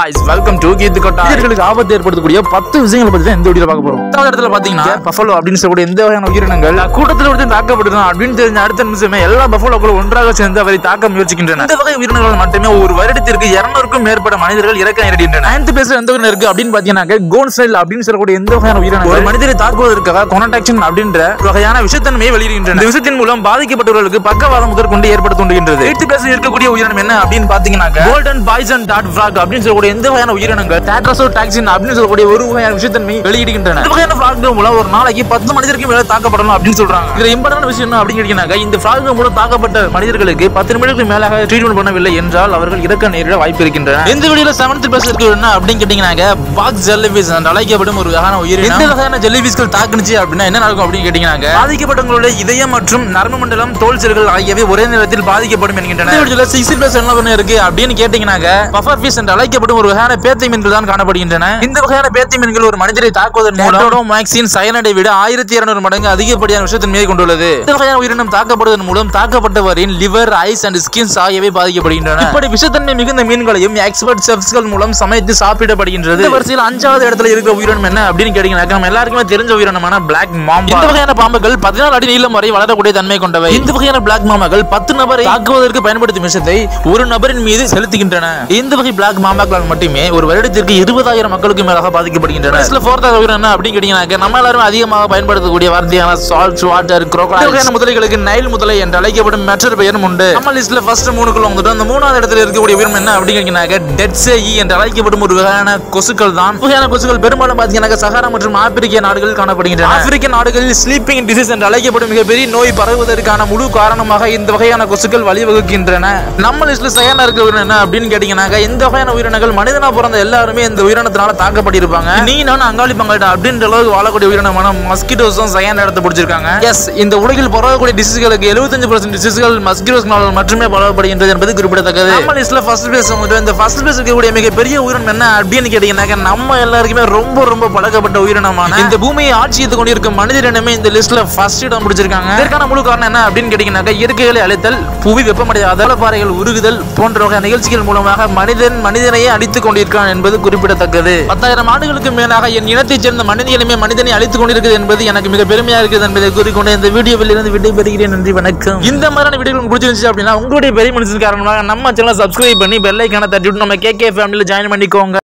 guys welcome to கீத்து கொட்டா மனிதர்களுக்கு ஆபத்து ஏற்படுத்தக்கூடிய பத்து விஷயங்களை பத்தி தான் இந்த வீடியோ பார்க்க போறோம் பத்தாவது இடத்துல பாத்தீங்கன்னா பஃபலோ அப்படின்னு சொல்லக்கூடிய எந்த வகையான உயிரினங்கள் கூட்டத்தில் ஒருத்தன் தாக்கப்படுதான் அப்படின்னு தெரிஞ்ச அடுத்த நிமிஷமே எல்லா பஃபலோக்களும் ஒன்றாக சேர்ந்து அவரை தாக்க முயற்சிக்கின்றன இந்த வகை உயிரினங்கள் மட்டுமே ஒரு வருடத்திற்கு இருநூறுக்கும் மேற்பட்ட மனிதர்கள் இறக்க நேரிடுகின்றன நைன்த் பேஸ்ல எந்த உயிரினம் இருக்கு அப்படின்னு பாத்தீங்கன்னா கோன் ஸ்டைல் அப்படின்னு சொல்லக்கூடிய எந்த வகையான உயிரினம் ஒரு மனிதரை தாக்குவதற்காக கொனடாக்ஷன் அப்படின்ற வகையான விஷத்தன்மையை வெளியிடுகின்றன இந்த விஷத்தின் மூலம் பாதிக்கப்பட்டவர்களுக்கு பக்கவாதம் முதற்கொண்டு ஏற்பட தூண்டுகின்றது எய்த் பேஸ்ல இருக்கக்கூடிய உயிரினம் என்ன அப்படின்னு பாத்தீங்கன்னா கோல்டன் பாய்சன் டாட் ஃபிராக் அப்படின்னு சொல்லக்கூடிய எந்த வகையான உயிரினங்கள் டேட்ரசோ டாக்ஸின் அப்படின்னு சொல்லக்கூடிய ஒரு வகையான விஷயத்தன்மை வெளியிடுகின்றன இந்த வகையான ஃபிராக்கள் மூலம் ஒரு நாளைக்கு பத்து மனிதருக்கு மேல தாக்கப்படலாம் அப்படின்னு சொல்றாங்க இதுல இம்பார்ட்டான விஷயம் என்ன அப்படின்னு கேட்டீங்கன்னா இந்த ஃபிராக்கள் மூலம் தாக்கப்பட்ட மனிதர்களுக்கு பத்து நிமிடங்களுக்கு மேலாக ட்ரீட்மெண்ட் பண்ணவில்லை என்றால் அவர்கள் இறக்க நேரிட வாய்ப்பு இருக்கின்றன இந்த வீடியோல செவன்த் பேஸ் இருக்கு என்ன அப்படின்னு கேட்டீங்கன்னா பாக்ஸ் ஜெல்லிஃபிஷ் என்று அழைக்கப்படும் ஒரு வகையான உயிரினம் இந்த வகையான ஜெல்லிஃபிஷ்கள் தாக்குனுச்சு அப்படின்னா என்ன நடக்கும் அப்படின்னு கேட்டீங்கன்னா பாதிக்கப்பட்டவங்களுடைய இதயம் மற்றும் நரம்பு மண்டலம் தோல் செல்கள் ஆகியவை ஒரே நேரத்தில் பாதிக்கப்படும் என்கின்றன இந்த வீடியோல சிக்ஸ் பிளஸ் என்ன பண்ண இருக்கு அப்படின்னு கேட்டீங்கன்னா பஃபர் ஃபிஷ் என்று அழைக்கப்படும் ஒரு வகையான பேத்தை மீன்கள் தான் காணப்படுகின்றன இந்த வகையான பேத்தை மீன்கள் ஒரு மனிதரை தாக்குவதன் மூலம் மேக்சின் சயனடை விட ஆயிரத்தி இருநூறு மடங்கு அதிகப்படியான விஷயத்தின் கொண்டுள்ளது இந்த வகையான உயிரினம் தாக்கப்படுவதன் மூலம் தாக்கப்பட்டவரின் லிவர் ஐஸ் அண்ட் ஸ்கின்ஸ் ஆகியவை பாதிக்கப்படுகின்றன இப்படி விஷத்தன்மை மிகுந்த மீன்களையும் எக்ஸ்பர்ட் செஃப்ஸ்கள் மூலம் சமைத்து சாப்பிடப்படுகின்றது இந்த வரிசையில் அஞ்சாவது இடத்துல இருக்கிற உயிரினம் என்ன அப்படின்னு கேட்டீங்கன்னா நம்ம எல்லாருக்குமே தெரிஞ்ச உயிரினமான பிளாக் மாம்பா இந்த வகையான பாம்புகள் பதினாலு அடி நீளம் வரை வளரக்கூடிய தன்மை கொண்டவை இந்த வகையான பிளாக் மாமாக்கள் பத்து நபரை தாக்குவதற்கு பயன்படுத்தும் விஷத்தை ஒரு நபரின் மீது செலுத்துகின்றன இந்த வகை பிளாக் மாமாக்களால் மட்டுமே ஒரு வருடத்திற்கு இருபதாயிரம் மக்களுக்கு மேலாக பாதிக்கப்படுகின்றன இதுல fourth உயிரினம் என்ன அப்படின்னு கேட்டீங்கன்னா நம்ம எல்லாரும் அதிகமாக பயன்படுத்தக்கூடிய வார்த்தையான சால்ட் வாட்டர் குரோக்கடைல் முதலைகளுக்கு நைல் முதலை என்று அழைக்கப்படும் மற்றொரு பெயரும் உண்டு நம்ம லிஸ்ட்ல ஃபர்ஸ்ட் மூணுக்குள்ள வந்துட்டு அந்த மூணாவது இடத்துல இருக்கக்கூடிய உயிரினம் என்ன அப்படின்னு கேட்டீங்கன்னா டெட் சேயி என்று அழைக்கப்படும் ஒரு வகையான கொசுக்கள் தான் வகையான கொசுக்கள் பெரும்பாலும் பாத்தீங்கன்னா சஹாரா மற்றும் ஆப்பிரிக்க நாடுகளில் காணப்படுகின்றன ஆப்பிரிக்க நாடுகளில் ஸ்லீப்பிங் டிசீஸ் என்று அழைக்கப்படும் மிகப்பெரிய நோய் பரவுவதற்கான முழு காரணமாக இந்த வகையான கொசுக்கள் வழிவகுக்கின்றன நம்ம லிஸ்ட்ல செகண்டா இருக்க உயிரினம் என்ன அப்படின்னு கேட்டீங்கன்னா இந்த வகையான உயிரினங்கள் மனிதனா பிறந்த எல்லாருமே இந்த உயிரினத்தினால தாக்கப்பட்டிருப்பாங்க நீ நான் அங்காளி பங்கள்டா அப்படின்ற அளவுக்கு வாழக்கூடிய உயிரினமான மஸ்கிட்டோஸும் செகண்ட் இடத்தை பிடிச்சிருக்காங்க எஸ் இந்த உலகில் பரவக்கூடிய டிசீஸ்களுக்கு 75% பர்சன்ட் டிசீஸ்கள் மஸ்கிட்டோஸ்னால மட்டுமே பரவப்படுகின்றது என்பது குறிப்பிடத்தக்கது நம்ம லிஸ்ட்ல ஃபர்ஸ்ட் பிளேஸ் வந்துட்டு இந்த ஃபர்ஸ்ட் பிளேஸ் இருக்கக்கூடிய மிகப்பெரிய உயிரினம் என்ன அப்படின்னு கேட்டீங்கன்னா நம்ம எல்லாருக்குமே ரொம்ப ரொம்ப பழக்கப்பட்ட உயிரினமான இந்த பூமியை ஆட்சி செய்து கொண்டிருக்கும் மனிதர் இனமே இந்த லிஸ்ட்ல ஃபர்ஸ்ட் இடம் பிடிச்சிருக்காங்க இதற்கான முழு காரணம் என்ன அப்படின்னு கேட்டீங்கன்னா இயற்கைகளை அழித்தல் புவி வெப்பமடையாத பாறைகள் உருகுதல் போன்ற வகை நிகழ்ச்சிகள் மூலமாக மனிதன் மனிதனையே அழித்துக் கொண்டிருக்கான் என்பது குறிப்பிடத்தக்கது பத்தாயிரம் ஆண்டுகளுக்கு மேலாக என் இனத்தைச் சேர்ந்த மனித இனமே மனிதனை அழித்துக் கொண்டிருக்கிறது என்பது எனக்கு மிக பெருமையா இருக்குது என்பதை கூறிக்கொண்டு இந்த வீடியோவில் இருந்து விடைபெறுகிறேன் நன்றி வணக்கம் இந்த மாதிரியான வீடியோ உங்களுக்கு பிடிச்சிருந்துச்சு அப்படின்னா உங்களுடைய பெரிய மனுஷன் காரணமாக நம்ம சேனல் சப்ஸ்கிரைப் பண்ணி பெல் ஐக்கான தட்டி விட்டு நம்ம கேகே ஃபேமிலியில் ஜாயின் பண்ணிக்கோங்க